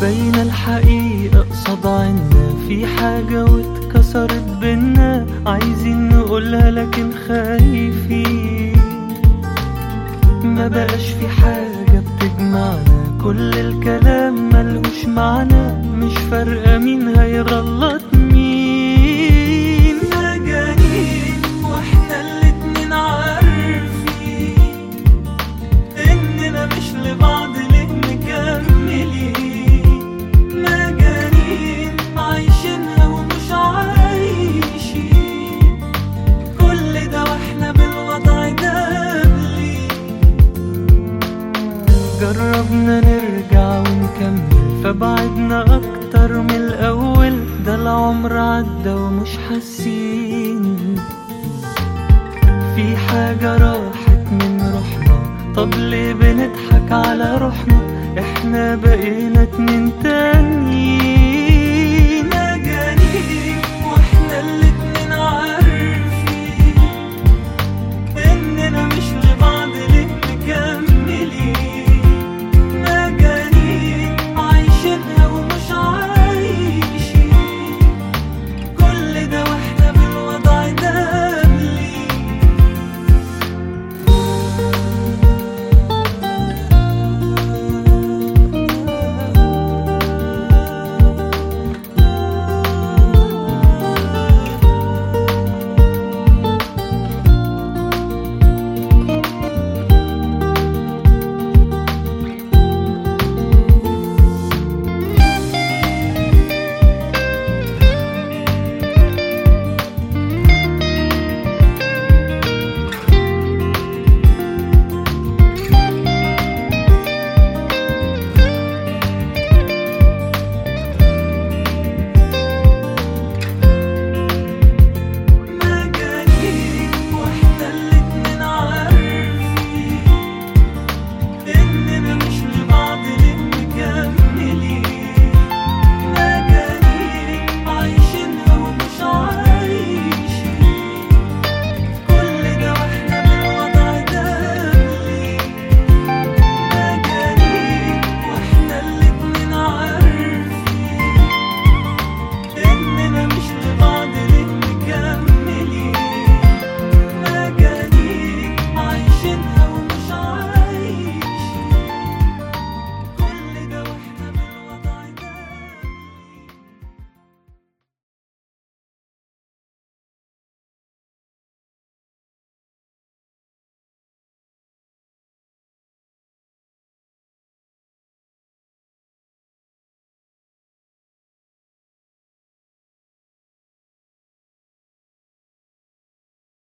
باينة الحقيقة قصاد عنا في حاجة واتكسرت بينا عايزين نقولها لكن خايفين ما بقاش في حاجة بتجمعنا كل الكلام ملهوش معنى مش فارقة مين هيغلط مين مجانين واحنا الاتنين عارفين اننا مش لبعض ليه مكملين مجانين عايشينها ومش عايشين كل ده واحنا بالوضع ده قبلين جربنا نرجع ونكمل فبعدنا اكتر من الاول ده العمر عدى ومش حاسين في حاجة راحت من روحنا طب ليه بنضحك على روحنا احنا بقينا اتنين تانيين